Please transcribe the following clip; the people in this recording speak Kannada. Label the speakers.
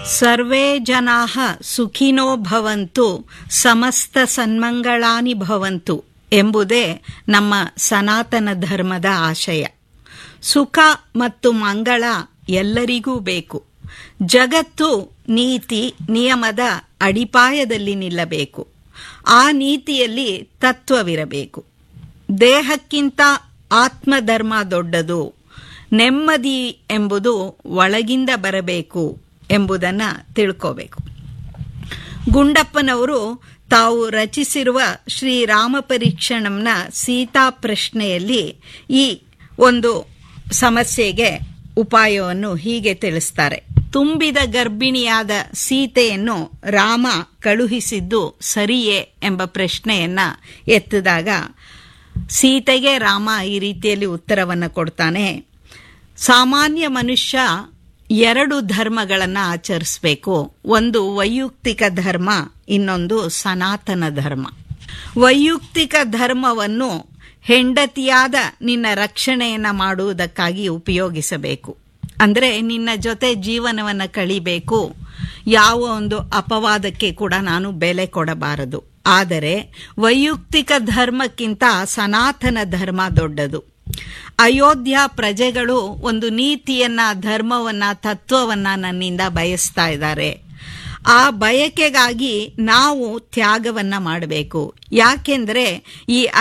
Speaker 1: ಸರ್ವೇ ಜನಾಃ ಸುಖಿನೋ ಭವಂತು ಸಮಸ್ತ ಸನ್ಮಂಗಳಾನಿ ಭವಂತು ಎಂಬುದೇ ನಮ್ಮ ಸನಾತನ ಧರ್ಮದ ಆಶಯ ಸುಖ ಮತ್ತು ಮಂಗಳ ಎಲ್ಲರಿಗೂ ಬೇಕು ಜಗತ್ತು ನೀತಿ ನಿಯಮದ ಅಡಿಪಾಯದಲ್ಲಿ ನಿಲ್ಲಬೇಕು ಆ ನೀತಿಯಲ್ಲಿ ತತ್ವವಿರಬೇಕು ದೇಹಕ್ಕಿಂತ ಆತ್ಮಧರ್ಮ ದೊಡ್ಡದು ನೆಮ್ಮದಿ ಎಂಬುದು ಒಳಗಿಂದ ಬರಬೇಕು ಎಂಬುದನ್ನು ತಿಳ್ಕೋಬೇಕು ಗುಂಡಪ್ಪನವರು ತಾವು ರಚಿಸಿರುವ ಶ್ರೀರಾಮ ಪರೀಕ್ಷಣಂನ ಸೀತಾ ಪ್ರಶ್ನೆಯಲ್ಲಿ ಈ ಒಂದು ಸಮಸ್ಯೆಗೆ ಉಪಾಯವನ್ನು ಹೀಗೆ ತಿಳಿಸ್ತಾರೆ ತುಂಬಿದ ಗರ್ಭಿಣಿಯಾದ ಸೀತೆಯನ್ನು ರಾಮ ಕಳುಹಿಸಿದ್ದು ಸರಿಯೇ ಎಂಬ ಪ್ರಶ್ನೆಯನ್ನ ಎತ್ತಿದಾಗ ಸೀತೆಗೆ ರಾಮ ಈ ರೀತಿಯಲ್ಲಿ ಉತ್ತರವನ್ನು ಕೊಡ್ತಾನೆ ಸಾಮಾನ್ಯ ಮನುಷ್ಯ ಎರಡು ಧರ್ಮಗಳನ್ನು ಆಚರಿಸಬೇಕು ಒಂದು ವೈಯಕ್ತಿಕ ಧರ್ಮ ಇನ್ನೊಂದು ಸನಾತನ ಧರ್ಮ ವೈಯಕ್ತಿಕ ಧರ್ಮವನ್ನು ಹೆಂಡತಿಯಾದ ನಿನ್ನ ರಕ್ಷಣೆಯನ್ನ ಮಾಡುವುದಕ್ಕಾಗಿ ಉಪಯೋಗಿಸಬೇಕು ಅಂದರೆ ನಿನ್ನ ಜೊತೆ ಜೀವನವನ್ನು ಕಳಿಬೇಕು ಯಾವ ಒಂದು ಅಪವಾದಕ್ಕೆ ಕೂಡ ನಾನು ಬೆಲೆ ಕೊಡಬಾರದು ಆದರೆ ವೈಯಕ್ತಿಕ ಧರ್ಮಕ್ಕಿಂತ ಸನಾತನ ಧರ್ಮ ದೊಡ್ಡದು ಅಯೋಧ್ಯ ಪ್ರಜೆಗಳು ಒಂದು ನೀತಿಯನ್ನ ಧರ್ಮವನ್ನ ತತ್ವವನ್ನ ನನ್ನಿಂದ ಬಯಸ್ತಾ ಇದ್ದಾರೆ ಆ ಬಯಕೆಗಾಗಿ ನಾವು ತ್ಯಾಗವನ್ನ ಮಾಡಬೇಕು ಯಾಕೆಂದ್ರೆ ಈ